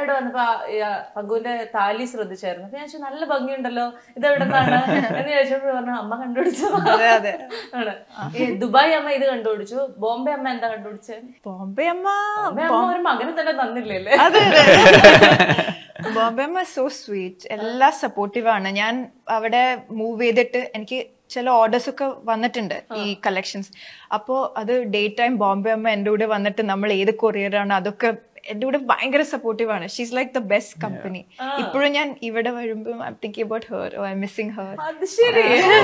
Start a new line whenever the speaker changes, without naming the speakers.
ഇവിടെ വന്നപ്പോ ആ, ഈ, ആ, പങ്കുവിന്റെ താലി ശ്രദ്ധിച്ചായിരുന്നു അപ്പൊ ഞാൻ ചോദിച്ചു നല്ല ഭംഗിയുണ്ടല്ലോ ഇത് എവിടെ നിന്നാണ് എന്ന് ചോദിച്ചപ്പോൾ പറഞ്ഞു അമ്മ കണ്ടുപിടിച്ചു
അതെ അതെ
ആണ് ഈ ദുബായ് അമ്മ ഇത് കണ്ടുപിടിച്ചു ബോംബെ അമ്മ എന്താ കണ്ടുപിടിച്ചത്
ബോംബെ അമ്മ
ബോംബെ അമ്മ ഒരു മകന് തന്നെ തന്നില്ലേ
അതെ അതെ ബോംബെ അമ്മ സോ സ്വീറ്റ് എല്ലാ സപ്പോർട്ടീവ് ആണ് ഞാൻ അവിടെ മൂവ് ചെയ്തിട്ട് എനിക്ക് ചില ഓർഡേഴ്സ് ഒക്കെ വന്നിട്ടുണ്ട് ഈ കളക്ഷൻസ് അപ്പോ അത് ഡേ ടൈം ബോംബെ അമ്മ എൻ്റെ കൂടെ വന്നിട്ട് നമ്മൾ ഏത് കൊറിയർ ആണ് അതൊക്കെ എൻ്റെ കൂടെ ഭയങ്കര സപ്പോർട്ടീവ് ആണ് she's like the best company ഇപ്പോഴും ഞാൻ ഇവിടെ വരുമ്പോൾ I thinking about her I missing her
അത് ശരി